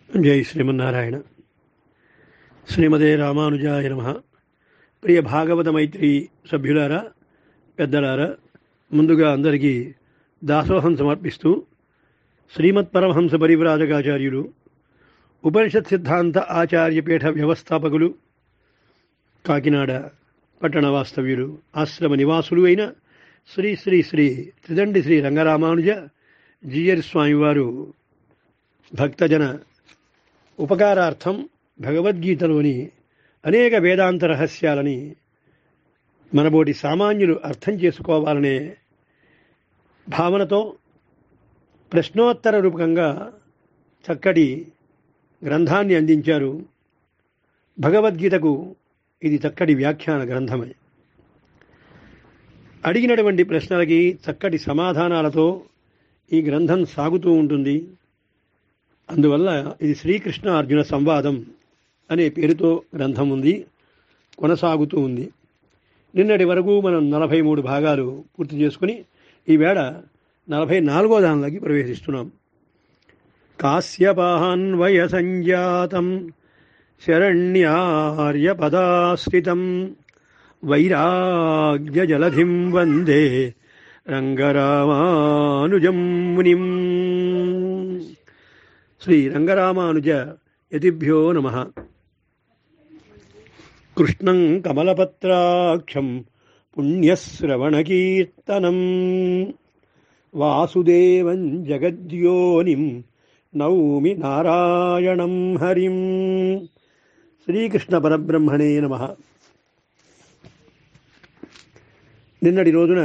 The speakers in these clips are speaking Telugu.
జై శ్రీమన్నారాయణ శ్రీమదే రామానుజాయ నమ ప్రియ భాగవత మైత్రి సభ్యులారా పెద్దలారా ముందుగా అందరికీ దాసోహం సమర్పిస్తూ శ్రీమత్ పరమహంస పరివ్రాజకాచార్యులు ఉపనిషత్ సిద్ధాంత ఆచార్యపీఠ వ్యవస్థాపకులు కాకినాడ పట్టణ వాస్తవ్యులు ఆశ్రమ నివాసులు అయిన శ్రీ శ్రీ శ్రీ త్రిదండి శ్రీ రంగరామానుజ జీయర్ స్వామివారు భక్తజన ఉపకారార్థం భగవద్గీతలోని అనేక వేదాంత రహస్యాలని మనబోటి సామాన్యులు అర్థం చేసుకోవాలనే భావనతో ప్రశ్నోత్తర రూపకంగా చక్కటి గ్రంథాన్ని అందించారు భగవద్గీతకు ఇది చక్కటి వ్యాఖ్యాన గ్రంథమే అడిగినటువంటి ప్రశ్నలకి చక్కటి సమాధానాలతో ఈ గ్రంథం సాగుతూ ఉంటుంది అందువల్ల ఇది శ్రీకృష్ణ అర్జున సంవాదం అనే పేరుతో గ్రంథం ఉంది కొనసాగుతూ ఉంది నిన్నటి వరకు మనం నలభై మూడు భాగాలు పూర్తి చేసుకుని ఈవేళ నలభై నాలుగో దానిలోకి ప్రవేశిస్తున్నాం కాశ్యపాన్వయ సంజాతం శరణ్యార్యపదాశ్రితం వైరాగ్యజలధిం వందే రంగరామానుజం మునిం శ్రీ రంగరామానుజ యతిభ్యో నమ కృష్ణం కమలపత్రాక్షం పుణ్యశ్రవణకీర్తనం వాసుదేవం జగద్యోనిం నౌమి నారాయణం హరిం శ్రీకృష్ణ పరబ్రహ్మణే నమ నిన్నటి రోజున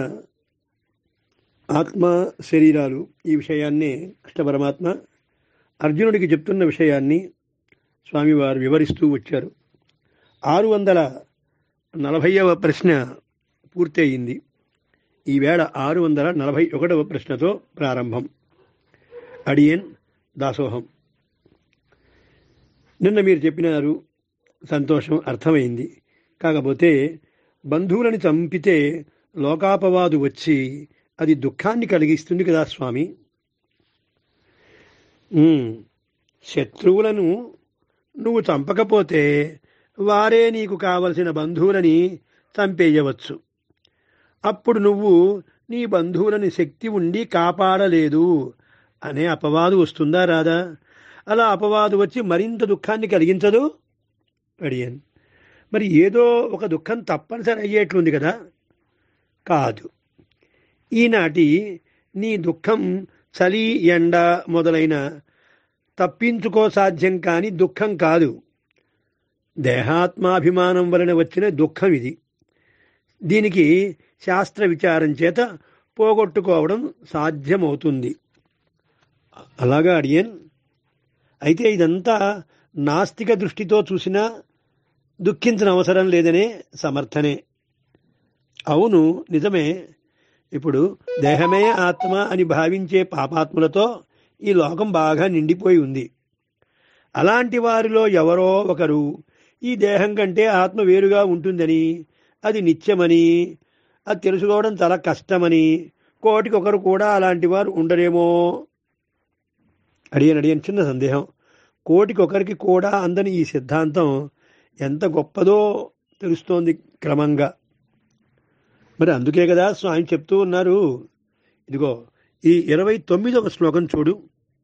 ఆత్మ శరీరాలు ఈ విషయాన్ని కృష్ణ పరమాత్మ అర్జునుడికి చెప్తున్న విషయాన్ని స్వామివారు వివరిస్తూ వచ్చారు ఆరు వందల నలభైవ ప్రశ్న పూర్తయింది ఈవేళ ఆరు వందల నలభై ఒకటవ ప్రశ్నతో ప్రారంభం అడియన్ దాసోహం నిన్న మీరు చెప్పినారు సంతోషం అర్థమైంది కాకపోతే బంధువులని చంపితే లోకాపవాదు వచ్చి అది దుఃఖాన్ని కలిగిస్తుంది కదా స్వామి శత్రువులను నువ్వు చంపకపోతే వారే నీకు కావలసిన బంధువులని చంపేయవచ్చు అప్పుడు నువ్వు నీ బంధువులని శక్తి ఉండి కాపాడలేదు అనే అపవాదు వస్తుందా రాదా అలా అపవాదు వచ్చి మరింత దుఃఖాన్ని కలిగించదు అడిగాను మరి ఏదో ఒక దుఃఖం తప్పనిసరి అయ్యేట్లుంది కదా కాదు ఈనాటి నీ దుఃఖం చలి ఎండ మొదలైన తప్పించుకో సాధ్యం కాని దుఃఖం కాదు దేహాత్మాభిమానం వలన వచ్చిన దుఃఖం ఇది దీనికి శాస్త్ర విచారం చేత పోగొట్టుకోవడం సాధ్యమవుతుంది అలాగా అడియన్ అయితే ఇదంతా నాస్తిక దృష్టితో చూసినా దుఃఖించిన అవసరం లేదనే సమర్థనే అవును నిజమే ఇప్పుడు దేహమే ఆత్మ అని భావించే పాపాత్ములతో ఈ లోకం బాగా నిండిపోయి ఉంది అలాంటి వారిలో ఎవరో ఒకరు ఈ దేహం కంటే ఆత్మ వేరుగా ఉంటుందని అది నిత్యమని అది తెలుసుకోవడం చాలా కష్టమని కోటికొకరు కూడా అలాంటి వారు ఉండరేమో అడియన్ అడియన్ చిన్న సందేహం కోటికొకరికి కూడా అందని ఈ సిద్ధాంతం ఎంత గొప్పదో తెలుస్తోంది క్రమంగా మరి అందుకే కదా స్వామి చెప్తూ ఉన్నారు ఇదిగో ఈ ఇరవై తొమ్మిదవ శ్లోకం చూడు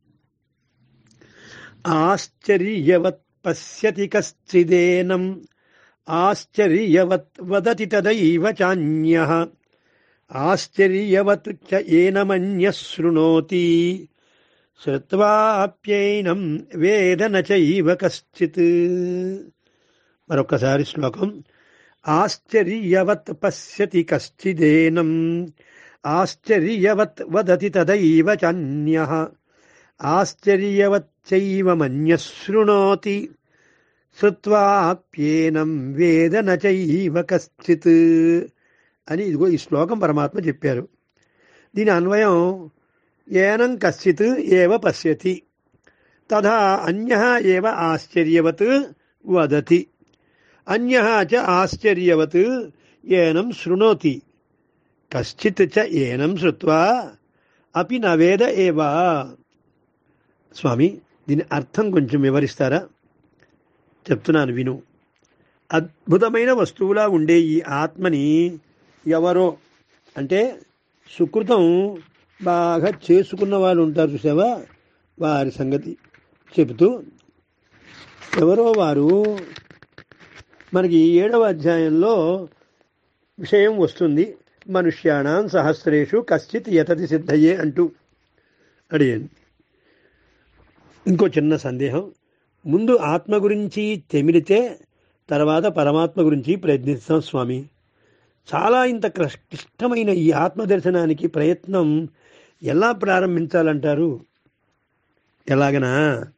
ఆశ్చర్యవత్ పశ్యతి కశ్చిదేనం ఆశ్చర్యవత్ వదతి తదైవ చాన్య ఆశ్చర్యవత్ చ ఏనమన్య శృణోతి శ్రుత్వాప్యైనం వేదన చైవ కశ్చిత్ మరొకసారి శ్లోకం ఆశ్చర్యవత్ పశ్యతి కశ్చిదేనం ఆశ్చర్యవత్ వదతి తదైవ చాన్య ఆశ్చర్యవచ్చైవ మన్య శృణోతి శ్రుత్వాప్యేనం వేదన చైవ కశ్చిత్ అని ఇదిగో ఈ శ్లోకం పరమాత్మ చెప్పారు దీని అన్వయం ఏనం కశ్చిత్ ఏవ పశ్యతి తథా అన్య ఏవ ఆశ్చర్యవత్ వదతి అన్య చ ఆశ్చర్యవత్ ఏనం శృణోతి కశ్చిత్ చ ఏనం శ్రుత్వా అపి నవేద ఏవా స్వామి దీని అర్థం కొంచెం వివరిస్తారా చెప్తున్నాను విను అద్భుతమైన వస్తువులా ఉండే ఈ ఆత్మని ఎవరో అంటే సుకృతం బాగా చేసుకున్న వాళ్ళు ఉంటారు చూసావా వారి సంగతి చెబుతూ ఎవరో వారు మనకి ఏడవ అధ్యాయంలో విషయం వస్తుంది మనుష్యాణం సహస్రేషు కశ్చిత్ యతతి సిద్ధయే అంటూ అడిగాను ఇంకో చిన్న సందేహం ముందు ఆత్మ గురించి తెమిలితే తర్వాత పరమాత్మ గురించి ప్రయత్నిస్తాం స్వామి చాలా ఇంత క్లిష్- క్లిష్టమైన ఈ ఆత్మ దర్శనానికి ప్రయత్నం ఎలా ప్రారంభించాలంటారు ఎలాగనా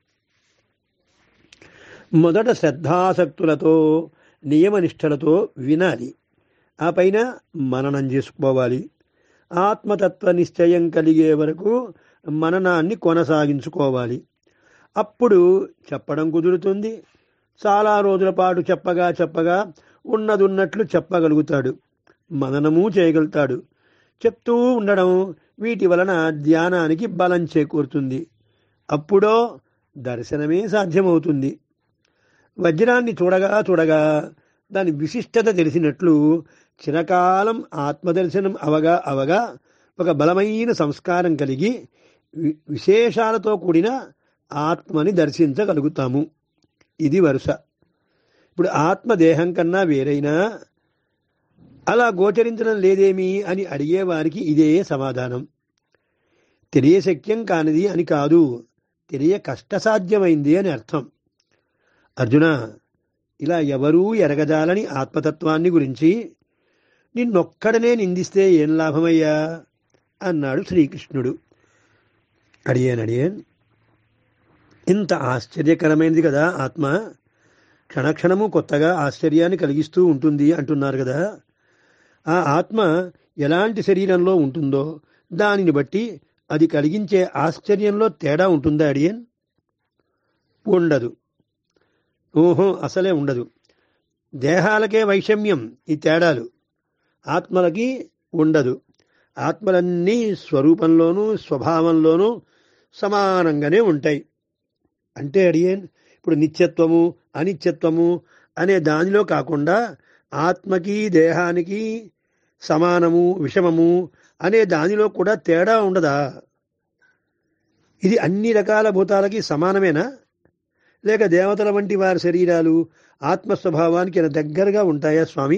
మొదట శ్రద్ధాసక్తులతో నియమనిష్టలతో వినాలి ఆ పైన మననం చేసుకోవాలి ఆత్మతత్వ నిశ్చయం కలిగే వరకు మననాన్ని కొనసాగించుకోవాలి అప్పుడు చెప్పడం కుదురుతుంది చాలా రోజుల పాటు చెప్పగా చెప్పగా ఉన్నదున్నట్లు చెప్పగలుగుతాడు మననము చేయగలుగుతాడు చెప్తూ ఉండడం వీటి వలన ధ్యానానికి బలం చేకూరుతుంది అప్పుడో దర్శనమే సాధ్యమవుతుంది వజ్రాన్ని చూడగా చూడగా దాని విశిష్టత తెలిసినట్లు చిరకాలం ఆత్మదర్శనం అవగా అవగా ఒక బలమైన సంస్కారం కలిగి వి- విశేషాలతో కూడిన ఆత్మని దర్శించగలుగుతాము ఇది వరుస ఇప్పుడు ఆత్మ దేహం కన్నా వేరైనా అలా గోచరించడం లేదేమి అని అడిగే వారికి ఇదే సమాధానం తెలియశక్యం కానిది అని కాదు తెలియ కష్టసాధ్యమైంది అని అర్థం అర్జున ఇలా ఎవరూ ఎరగజాలని ఆత్మతత్వాన్ని గురించి నిన్నొక్కడనే నిందిస్తే ఏం లాభమయ్యా అన్నాడు శ్రీకృష్ణుడు అడిగాను అడిగాను ఇంత ఆశ్చర్యకరమైనది కదా ఆత్మ క్షణక్షణము కొత్తగా ఆశ్చర్యాన్ని కలిగిస్తూ ఉంటుంది అంటున్నారు కదా ఆ ఆత్మ ఎలాంటి శరీరంలో ఉంటుందో దానిని బట్టి అది కలిగించే ఆశ్చర్యంలో తేడా ఉంటుందా అడియన్ ఉండదు ఓహో అసలే ఉండదు దేహాలకే వైషమ్యం ఈ తేడాలు ఆత్మలకి ఉండదు ఆత్మలన్నీ స్వరూపంలోనూ స్వభావంలోనూ సమానంగానే ఉంటాయి అంటే అడిగేన్ ఇప్పుడు నిత్యత్వము అనిత్యత్వము అనే దానిలో కాకుండా ఆత్మకి దేహానికి సమానము విషమము అనే దానిలో కూడా తేడా ఉండదా ఇది అన్ని రకాల భూతాలకి సమానమేనా లేక దేవతల వంటి వారి శరీరాలు ఆత్మస్వభావానికి ఏమైనా దగ్గరగా ఉంటాయా స్వామి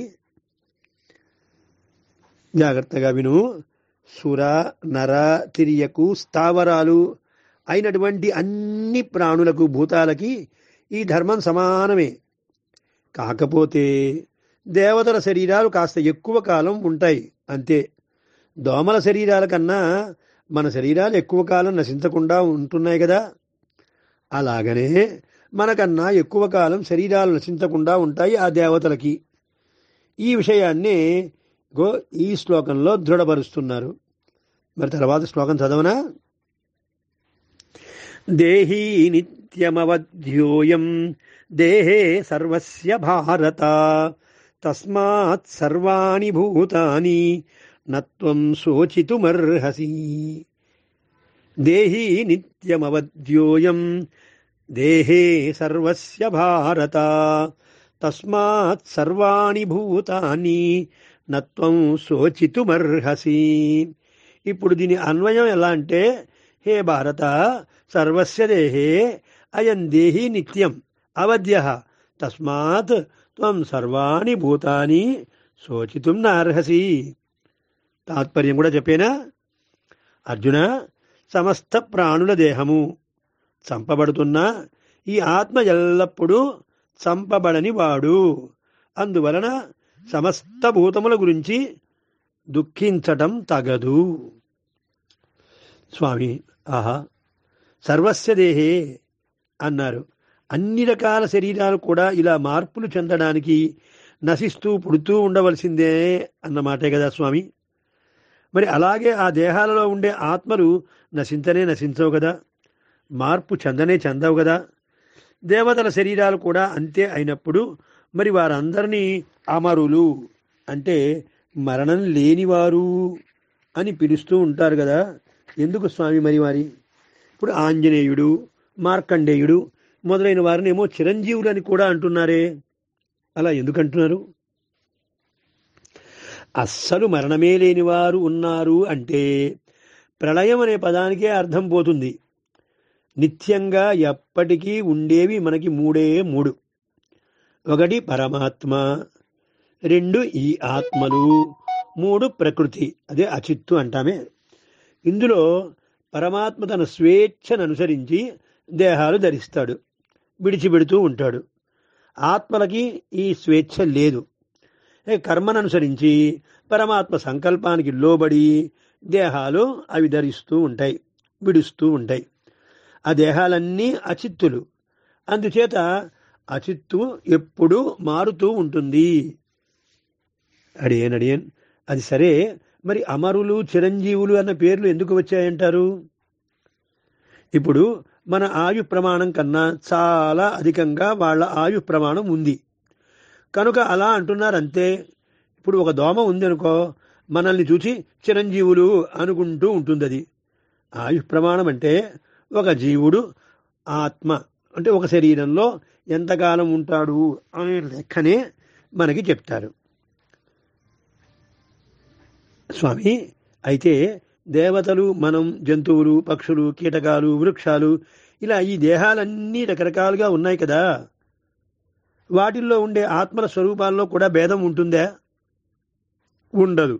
జాగ్రత్తగా విను సుర నర తిరియకు స్థావరాలు అయినటువంటి అన్ని ప్రాణులకు భూతాలకి ఈ ధర్మం సమానమే కాకపోతే దేవతల శరీరాలు కాస్త ఎక్కువ కాలం ఉంటాయి అంతే దోమల శరీరాల కన్నా మన శరీరాలు ఎక్కువ కాలం నశించకుండా ఉంటున్నాయి కదా అలాగనే మనకన్నా ఎక్కువ కాలం శరీరాలు నశించకుండా ఉంటాయి ఆ దేవతలకి ఈ విషయాన్ని గో ఈ శ్లోకంలో దృఢపరుస్తున్నారు మరి తర్వాత శ్లోకం చదవనా దేహీ నిత్యమవధ్యోయం దేహే సర్వస్య భారత తస్మాత్ సర్వాణి భూతాని నత్వం శోచితుమర్హసి దేహీ నిత్యమవధ్యోయం దేహే సర్వస్య భారత తస్మాత్ సర్వాణి భూతాని నత్వం శోచితుమర్హసి ఇప్పుడు దీని అన్వయం ఎలా అంటే హే భారత సర్వస్య దేహే అయం దేహి నిత్యం అవధ్య తస్మాత్ త్వం సర్వాణి భూతాని శోచితుం నార్హసి తాత్పర్యం కూడా చెప్పేనా అర్జున సమస్త ప్రాణుల దేహము చంపబడుతున్నా ఈ ఆత్మ ఎల్లప్పుడూ చంపబడని వాడు అందువలన సమస్త భూతముల గురించి దుఃఖించటం తగదు స్వామి ఆహా సర్వస్య దేహే అన్నారు అన్ని రకాల శరీరాలు కూడా ఇలా మార్పులు చెందడానికి నశిస్తూ పుడుతూ ఉండవలసిందే అన్నమాటే కదా స్వామి మరి అలాగే ఆ దేహాలలో ఉండే ఆత్మలు నశించనే నశించవు కదా మార్పు చెందనే చెందవు కదా దేవతల శరీరాలు కూడా అంతే అయినప్పుడు మరి వారందరినీ అమరులు అంటే మరణం లేనివారు అని పిలుస్తూ ఉంటారు కదా ఎందుకు స్వామి మరి వారి ఇప్పుడు ఆంజనేయుడు మార్కండేయుడు మొదలైన వారినేమో చిరంజీవులని కూడా అంటున్నారే అలా ఎందుకు అంటున్నారు అస్సలు మరణమే లేని వారు ఉన్నారు అంటే ప్రళయం అనే పదానికే అర్థం పోతుంది నిత్యంగా ఎప్పటికీ ఉండేవి మనకి మూడే మూడు ఒకటి పరమాత్మ రెండు ఈ ఆత్మలు మూడు ప్రకృతి అదే అచిత్తు అంటామే ఇందులో పరమాత్మ తన స్వేచ్ఛను అనుసరించి దేహాలు ధరిస్తాడు విడిచిపెడుతూ ఉంటాడు ఆత్మలకి ఈ స్వేచ్ఛ లేదు ఏ కర్మను అనుసరించి పరమాత్మ సంకల్పానికి లోబడి దేహాలు అవి ధరిస్తూ ఉంటాయి విడుస్తూ ఉంటాయి ఆ దేహాలన్నీ అచిత్తులు అందుచేత అచిత్తు ఎప్పుడూ మారుతూ ఉంటుంది అడియన్ అడియన్ అది సరే మరి అమరులు చిరంజీవులు అన్న పేర్లు ఎందుకు వచ్చాయంటారు ఇప్పుడు మన ఆయు ప్రమాణం కన్నా చాలా అధికంగా వాళ్ళ ఆయు ప్రమాణం ఉంది కనుక అలా అంటున్నారు అంతే ఇప్పుడు ఒక దోమ ఉంది అనుకో మనల్ని చూసి చిరంజీవులు అనుకుంటూ ఉంటుంది అది ఆయు ప్రమాణం అంటే ఒక జీవుడు ఆత్మ అంటే ఒక శరీరంలో ఎంతకాలం ఉంటాడు అనే లెక్కనే మనకి చెప్తారు స్వామి అయితే దేవతలు మనం జంతువులు పక్షులు కీటకాలు వృక్షాలు ఇలా ఈ దేహాలన్నీ రకరకాలుగా ఉన్నాయి కదా వాటిల్లో ఉండే ఆత్మల స్వరూపాల్లో కూడా భేదం ఉంటుందా ఉండదు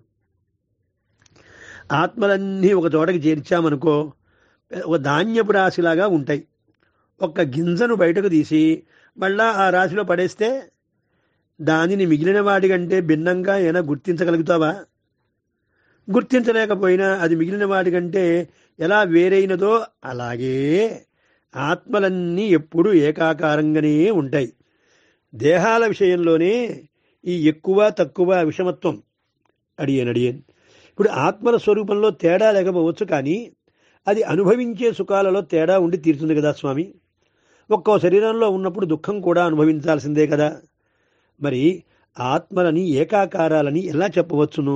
ఆత్మలన్నీ ఒక చోటకి చేర్చామనుకో ఒక ధాన్యపు రాశిలాగా ఉంటాయి ఒక్క గింజను బయటకు తీసి మళ్ళా ఆ రాశిలో పడేస్తే దానిని మిగిలిన వాటికంటే భిన్నంగా ఏమైనా గుర్తించగలుగుతావా గుర్తించలేకపోయినా అది మిగిలిన వాటికంటే ఎలా వేరైనదో అలాగే ఆత్మలన్నీ ఎప్పుడూ ఏకాకారంగానే ఉంటాయి దేహాల విషయంలోనే ఈ ఎక్కువ తక్కువ విషమత్వం అడియన్ అడియన్ ఇప్పుడు ఆత్మల స్వరూపంలో తేడా లేకపోవచ్చు కానీ అది అనుభవించే సుఖాలలో తేడా ఉండి తీరుతుంది కదా స్వామి ఒక్కో శరీరంలో ఉన్నప్పుడు దుఃఖం కూడా అనుభవించాల్సిందే కదా మరి ఆత్మలని ఏకాకారాలని ఎలా చెప్పవచ్చును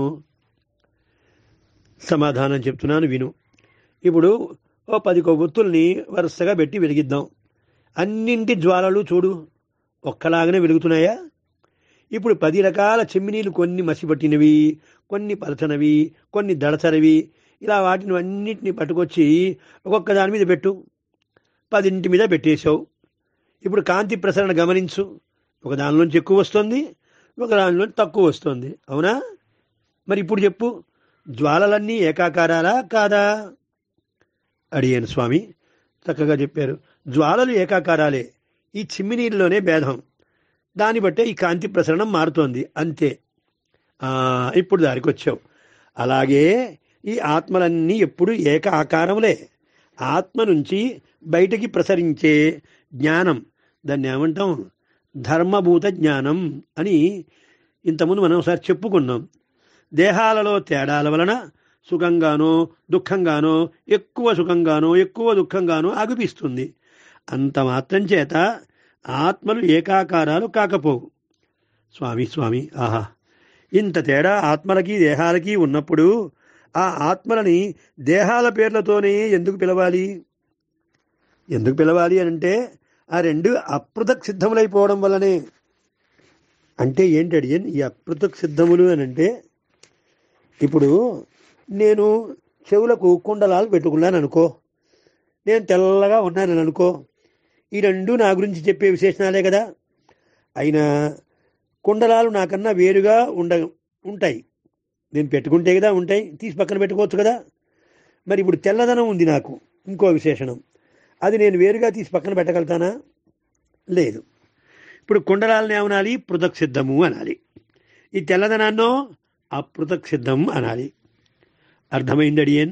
సమాధానం చెప్తున్నాను విను ఇప్పుడు ఓ పది కొవ్వొత్తుల్ని వరుసగా పెట్టి వెలిగిద్దాం అన్నింటి జ్వాలలు చూడు ఒక్కలాగానే వెలుగుతున్నాయా ఇప్పుడు పది రకాల చెమ్మినీలు కొన్ని మసిపట్టినవి కొన్ని పలచనవి కొన్ని దడసరవి ఇలా వాటిని అన్నింటినీ పట్టుకొచ్చి ఒక్కొక్క దాని మీద పెట్టు పదింటి మీద పెట్టేశావు ఇప్పుడు కాంతి ప్రసరణ గమనించు ఒక దానిలోంచి ఎక్కువ వస్తుంది ఒక దానిలోంచి తక్కువ వస్తుంది అవునా మరి ఇప్పుడు చెప్పు జ్వాలలన్నీ ఏకాకారాలా కాదా అడిగాను స్వామి చక్కగా చెప్పారు జ్వాలలు ఏకాకారాలే ఈ చిమ్మినీళ్ళలోనే భేదం దాన్ని బట్టే ఈ కాంతి ప్రసరణం మారుతోంది అంతే ఆ, ఇప్పుడు దారికి వచ్చావు అలాగే ఈ ఆత్మలన్నీ ఎప్పుడు ఏక ఆకారములే ఆత్మ నుంచి బయటికి ప్రసరించే జ్ఞానం దాన్ని ఏమంటాం ధర్మభూత జ్ఞానం అని ఇంతకుముందు మనం ఒకసారి చెప్పుకున్నాం దేహాలలో తేడాల వలన సుఖంగానో దుఃఖంగానో ఎక్కువ సుఖంగానో ఎక్కువ దుఃఖంగానో అగుపిస్తుంది అంత మాత్రం చేత ఆత్మలు ఏకాకారాలు కాకపోవు స్వామి స్వామి ఆహా ఇంత తేడా ఆత్మలకి దేహాలకి ఉన్నప్పుడు ఆ ఆత్మలని దేహాల పేర్లతోనే ఎందుకు పిలవాలి ఎందుకు పిలవాలి అని అంటే ఆ రెండు అపృథక్ సిద్ధములైపోవడం వల్లనే అంటే ఏంటి అడియన్ ఈ అపృథక్ సిద్ధములు అని అంటే ఇప్పుడు నేను చెవులకు కుండలాలు పెట్టుకున్నాను అనుకో నేను తెల్లగా ఉన్నానని అనుకో ఈ రెండు నా గురించి చెప్పే విశేషణాలే కదా అయినా కుండలాలు నాకన్నా వేరుగా ఉండ ఉంటాయి నేను పెట్టుకుంటే కదా ఉంటాయి తీసి పక్కన పెట్టుకోవచ్చు కదా మరి ఇప్పుడు తెల్లదనం ఉంది నాకు ఇంకో విశేషణం అది నేను వేరుగా తీసి పక్కన పెట్టగలుగుతానా లేదు ఇప్పుడు కుండలాలను ఏమనాలి పృథక్ సిద్ధము అనాలి ఈ తెల్లదనాన్నో అపృథక్ సిద్ధం అనాలి అర్థమైంది అడియన్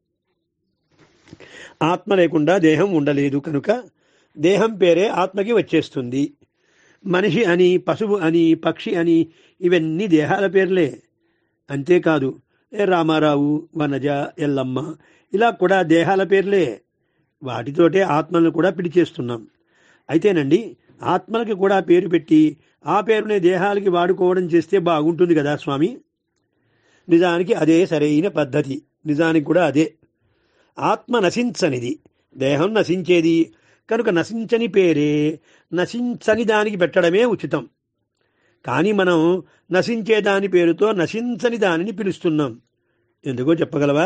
ఆత్మ లేకుండా దేహం ఉండలేదు కనుక దేహం పేరే ఆత్మకి వచ్చేస్తుంది మనిషి అని పశువు అని పక్షి అని ఇవన్నీ దేహాల పేర్లే అంతేకాదు ఏ రామారావు వనజ ఎల్లమ్మ ఇలా కూడా దేహాల పేర్లే వాటితోటే ఆత్మలను కూడా పిలిచేస్తున్నాం అయితేనండి ఆత్మలకి కూడా పేరు పెట్టి ఆ పేరునే దేహాలకి వాడుకోవడం చేస్తే బాగుంటుంది కదా స్వామి నిజానికి అదే సరైన పద్ధతి నిజానికి కూడా అదే ఆత్మ నశించనిది దేహం నశించేది కనుక నశించని పేరే నశించని దానికి పెట్టడమే ఉచితం కానీ మనం నశించే దాని పేరుతో నశించని దానిని పిలుస్తున్నాం ఎందుకో చెప్పగలవా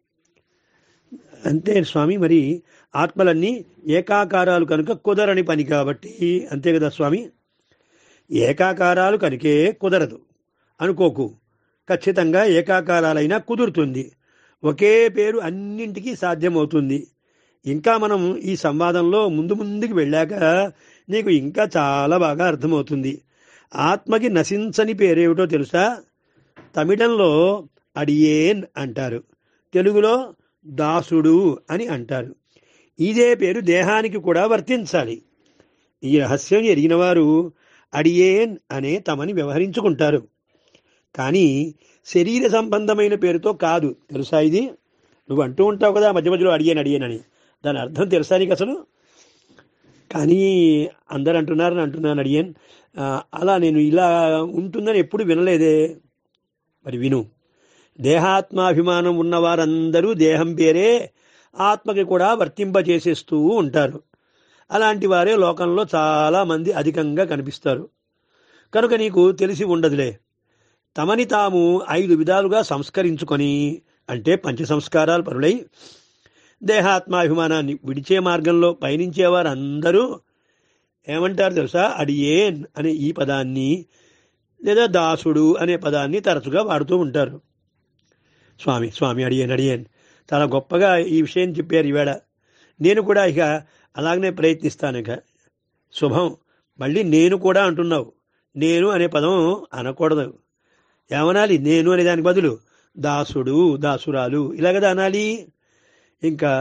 అంతే స్వామి మరి ఆత్మలన్నీ ఏకాకారాలు కనుక కుదరని పని కాబట్టి అంతే కదా స్వామి ఏకాకారాలు కనుకే కుదరదు అనుకోకు ఖచ్చితంగా ఏకాకారాలైనా కుదురుతుంది ఒకే పేరు అన్నింటికీ సాధ్యమవుతుంది ఇంకా మనం ఈ సంవాదంలో ముందు ముందుకు వెళ్ళాక నీకు ఇంకా చాలా బాగా అర్థమవుతుంది ఆత్మకి నశించని పేరేమిటో తెలుసా తమిళంలో అడియేన్ అంటారు తెలుగులో దాసుడు అని అంటారు ఇదే పేరు దేహానికి కూడా వర్తించాలి ఈ రహస్యం ఎరిగిన వారు అడియేన్ అనే తమని వ్యవహరించుకుంటారు కానీ శరీర సంబంధమైన పేరుతో కాదు తెలుసా ఇది నువ్వు అంటూ ఉంటావు కదా మధ్య మధ్యలో అడిగాను అడిగానని దాని అర్థం తెలుసా నీకు అసలు కానీ అందరు అంటున్నారని అంటున్నాను అడిగాను ఆ, అలా నేను ఇలా ఉంటుందని ఎప్పుడు వినలేదే మరి విను దేహాత్మాభిమానం ఉన్న వారందరూ దేహం పేరే ఆత్మకి కూడా వర్తింపజేసేస్తూ ఉంటారు అలాంటి వారే లోకంలో చాలా మంది అధికంగా కనిపిస్తారు కనుక నీకు తెలిసి ఉండదులే తమని తాము ఐదు విధాలుగా సంస్కరించుకొని అంటే పంచ సంస్కారాలు పరులై దేహాత్మాభిమానాన్ని విడిచే మార్గంలో పయనించేవారు అందరూ ఏమంటారు తెలుసా అడియేన్ అనే ఈ పదాన్ని లేదా దాసుడు అనే పదాన్ని తరచుగా వాడుతూ ఉంటారు స్వామి స్వామి అడిగాను అడిగాను చాలా గొప్పగా ఈ విషయం చెప్పారు ఈవేళ నేను కూడా ఇక అలాగనే ప్రయత్నిస్తాను ఇక శుభం మళ్ళీ నేను కూడా అంటున్నావు నేను అనే పదం అనకూడదు ఏమనాలి నేను అనే దానికి బదులు దాసుడు దాసురాలు ఇలా కదా అనాలి ఇంకా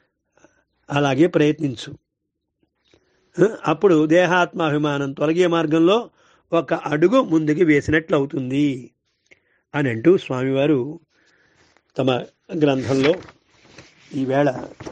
అలాగే ప్రయత్నించు ఆ, అప్పుడు దేహాత్మాభిమానం తొలగే మార్గంలో ఒక అడుగు ముందుకు వేసినట్లు అవుతుంది అని అంటూ స్వామివారు తమ గ్రంథంలో ఈవేళ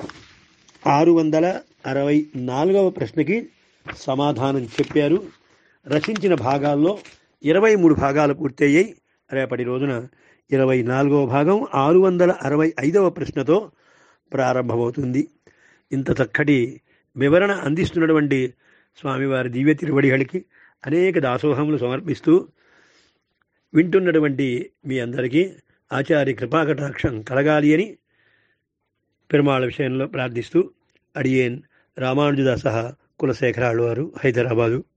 ఆరు వందల అరవై నాలుగవ ప్రశ్నకి సమాధానం చెప్పారు రచించిన భాగాల్లో ఇరవై మూడు భాగాలు పూర్తయ్యాయి రేపటి రోజున ఇరవై నాలుగవ భాగం ఆరు వందల అరవై ఐదవ ప్రశ్నతో ప్రారంభమవుతుంది ఇంత చక్కటి వివరణ అందిస్తున్నటువంటి స్వామివారి దివ్య తిరువడిಗಳಿಗೆ అనేక దాసోహములు సమర్పిస్తూ వింటున్నటువంటి మీ అందరికీ ఆచార్య కృపాకటాక్షం కలగాలి అని పెరుమాళ విషయంలో ప్రార్థిస్తూ అడియేన్ రామానుజదాస కులశేఖరాళ్ళు వారు హైదరాబాదు